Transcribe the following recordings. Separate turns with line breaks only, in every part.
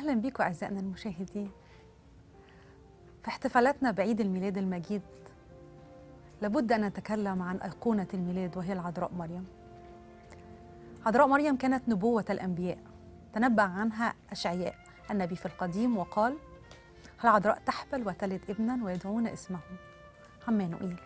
أهلا بكم أعزائنا المشاهدين في احتفالاتنا بعيد الميلاد المجيد لابد أن نتكلم عن أيقونة الميلاد وهي العذراء مريم عذراء مريم كانت نبوة الأنبياء تنبأ عنها أشعياء النبي في القديم وقال العذراء تحبل وتلد ابنا ويدعون اسمه عمانوئيل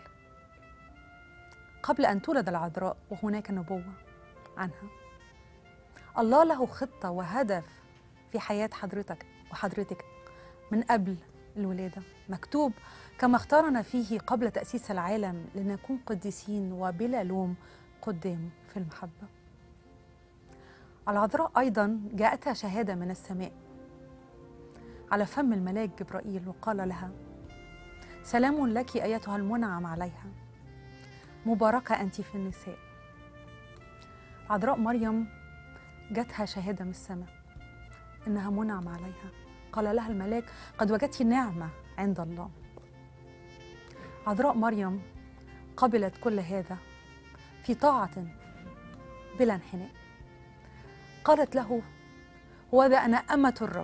قبل أن تولد العذراء وهناك نبوة عنها الله له خطة وهدف في حياة حضرتك وحضرتك من قبل الولادة مكتوب كما اختارنا فيه قبل تأسيس العالم لنكون قديسين وبلا لوم قدامه في المحبة العذراء أيضا جاءتها شهادة من السماء على فم الملاك جبرائيل وقال لها سلام لك أيتها المنعم عليها مباركة أنت في النساء عذراء مريم جاتها شهادة من السماء إنها منعم عليها قال لها الملاك قد وجدت نعمة عند الله عذراء مريم قبلت كل هذا في طاعة بلا انحناء قالت له وذا أنا أمة الرب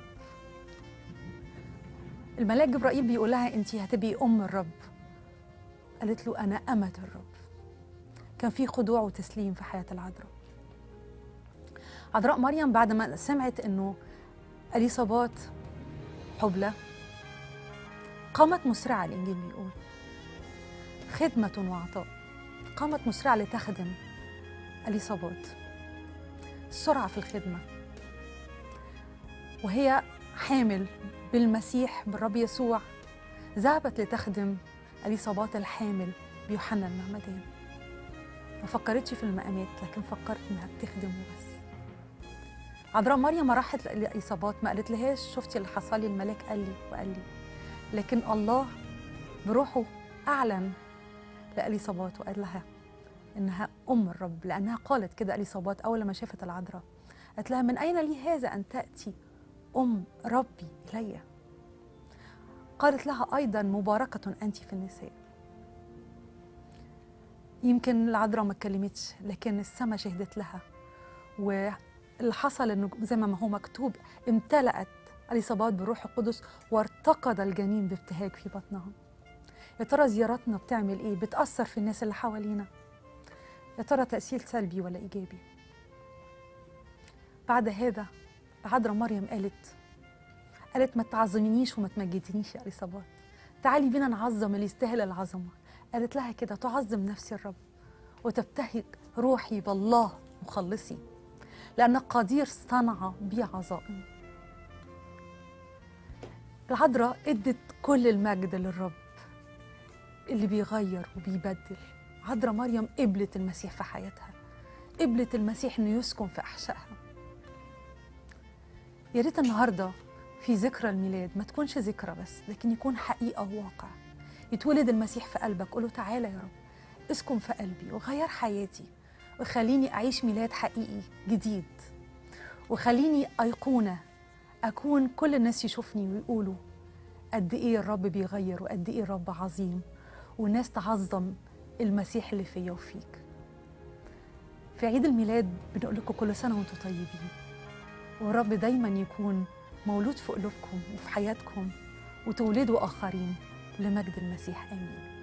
الملاك جبرائيل بيقول لها أنت هتبقي أم الرب قالت له أنا أمة الرب كان في خضوع وتسليم في حياة العذراء عذراء مريم بعد ما سمعت أنه أليصابات حبلى قامت مسرعة الإنجيل بيقول خدمة وعطاء قامت مسرعة لتخدم أليصابات السرعة في الخدمة وهي حامل بالمسيح بالرب يسوع ذهبت لتخدم أليصابات الحامل بيوحنا المعمدان ما فكرتش في المقامات لكن فكرت انها بتخدم وبس عذراء مريم ما راحت لإصابات ما قالت لهاش شفتي اللي حصل لي الملاك قال لي وقال لي لكن الله بروحه أعلن لأليصابات وقال لها إنها أم الرب لأنها قالت كده أليصابات أول ما شافت العذراء قالت لها من أين لي هذا أن تأتي أم ربي إلي قالت لها أيضا مباركة أنت في النساء يمكن العذراء ما اتكلمتش لكن السماء شهدت لها واللي حصل انه زي ما هو مكتوب امتلأت اليصابات بالروح القدس وارتقد الجنين بابتهاج في بطنها يا ترى زياراتنا بتعمل ايه بتأثر في الناس اللي حوالينا يا ترى تأثير سلبي ولا إيجابي بعد هذا العذراء مريم قالت قالت ما تعظمينيش وما تمجدينيش يا اليصابات تعالي بينا نعظم اللي يستاهل العظمه قالت لها كده تعظم نفسي الرب وتبتهج روحي بالله مخلصي لأن قدير صنع بي عظائم العذراء ادت كل المجد للرب اللي بيغير وبيبدل عذراء مريم قبلت المسيح في حياتها قبلت المسيح انه يسكن في احشائها يا ريت النهارده في ذكرى الميلاد ما تكونش ذكرى بس لكن يكون حقيقه وواقع يتولد المسيح في قلبك قوله تعالى يا رب اسكن في قلبي وغير حياتي وخليني أعيش ميلاد حقيقي جديد وخليني أيقونة أكون كل الناس يشوفني ويقولوا قد إيه الرب بيغير وقد إيه الرب عظيم والناس تعظم المسيح اللي فيا وفيك في عيد الميلاد بنقول لكم كل سنة وانتم طيبين والرب دايما يكون مولود في قلوبكم وفي حياتكم وتولدوا آخرين لمجد المسيح آمين